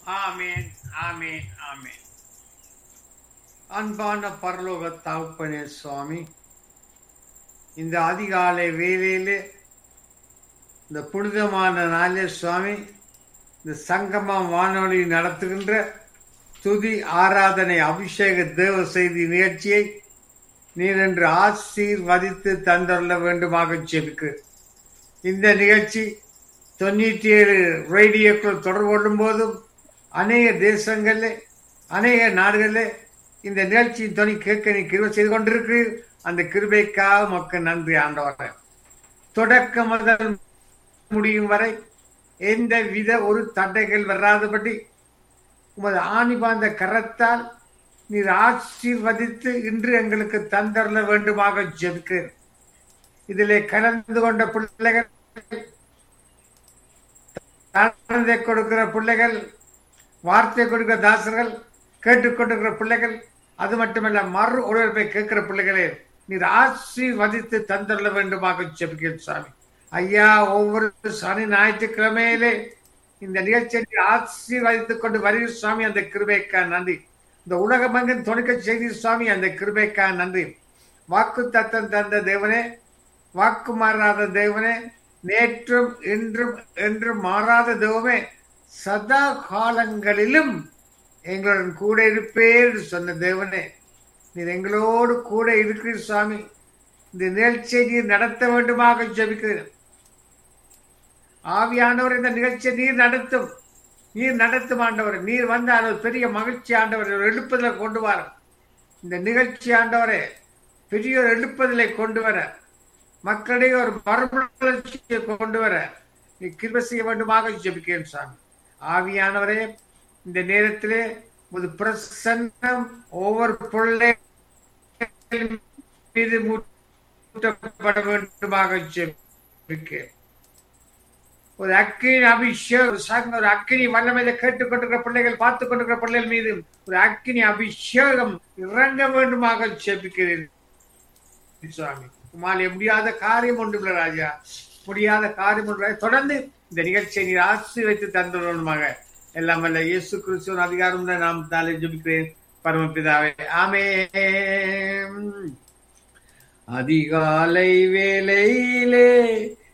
ஆமேன் ஆமேன் ஆமேன் அன்பான பரலோக தகப்பனே சுவாமி இந்த அதிகாலை வேலையிலே இந்த புனிதமான நாளே சுவாமி இந்த சங்கமம் வானொலி நடத்துகின்ற துதி ஆராதனை அபிஷேக தேவ செய்தி நிகழ்ச்சியை நீர் என்று ஆசீர்வதித்து தந்தருள வேண்டுமாக செபிக்கு இந்த நிகழ்ச்சி தொண்ணூற்றி ஏழு ரேடியோக்கள் தொடர்பு கொள்ளும் போதும் அநேக தேசங்களில் அநேக நாடுகளில் இந்த நிகழ்ச்சியின் துணை கேட்க நீ கிருபை செய்து கொண்டிருக்கு அந்த கிருபைக்காக மக்கள் நன்றி ஆண்டவர தொடக்க முதல் முடியும் வரை எந்த வித ஒரு தடைகள் வராதபடி உமது ஆணிபாந்த கரத்தால் நீர் ஆசீர்வதித்து இன்று எங்களுக்கு தந்தரல வேண்டுமாக ஜெபிக்கு இதிலே கலந்து கொண்ட பிள்ளைகள் தானத்தை கொடுக்கிற பிள்ளைகள் வார்த்தை கொடுக்கிற தாசர்கள் கேட்டுக்கொண்டிருக்கிற பிள்ளைகள் அது மட்டுமல்ல மறு உணர்வை கேட்கிற பிள்ளைகளே நீர் ஆசீர்வதித்து தந்தரல வேண்டுமாக ஜெபிக்கிறேன் சாமி ஐயா ஒவ்வொரு சனி ஞாயிற்றுக்கிழமையிலே இந்த நிகழ்ச்சியை ஆசீர்வதித்துக் கொண்டு வருகிற சுவாமி அந்த கிருபைக்கா நன்றி இந்த உலகமங்கன் துணைக்க செய்தி சுவாமி அந்த கிருபைக்கா நன்றி வாக்கு தத்தம் தந்த தேவனே வாக்கு மாறாத தேவனே நேற்றும் இன்றும் என்றும் மாறாத தெய்வமே சதா காலங்களிலும் எங்களுடன் கூட இருப்பேன் சொன்ன தேவனே நீர் எங்களோடு கூட இருக்கிற சுவாமி இந்த நிகழ்ச்சியை நீர் நடத்த வேண்டுமாக ஜபிக்கிறேன் ஆவியானவர் இந்த நிகழ்ச்சியை நீர் நடத்தும் நீர் நடத்தும் ஆண்டவர் நீர் வந்தால் ஒரு பெரிய மகிழ்ச்சி ஆண்டவர் ஒரு எழுப்புதலை கொண்டு வர இந்த நிகழ்ச்சி ஆண்டவரே பெரிய ஒரு எழுப்புதலை கொண்டு வர மக்களிடையே ஒரு மறுமலர்ச்சியை கொண்டு வர நீ கிருப செய்ய வேண்டுமாக ஜெபிக்கிறேன் சாமி ஆவியானவரே இந்த நேரத்திலே ஒரு பிரசன்னம் ஒவ்வொரு பிள்ளை மீது மூட்டப்பட வேண்டுமாக ஜெபிக்கிறேன் ஒரு அக்கினி அபிஷேகம் ஒரு அக்கினி வல்லமையில கேட்டுக்கொண்டிருக்கிற பிள்ளைகள் பார்த்து கொண்டிருக்கிற பிள்ளைகள் மீது ஒரு அக்கினி அபிஷேகம் இறங்க வேண்டுமாக ஜெபிக்கிறேன் சுவாமி உமாலே முடியாத காரியம் ஒன்றுமில்ல ராஜா முடியாத காரியம் ஒன்று தொடர்ந்து இந்த நிகழ்ச்சியை நீர் ஆசீர்வைத்து தந்துள்ளமாக எல்லாம் வல்ல இயேசு கிறிஸ்துவின் அதிகாரம் நாம் தாலே ஜபிக்கிறேன் பரமபிதாவே ஆமே அதிகாலை வேலையிலே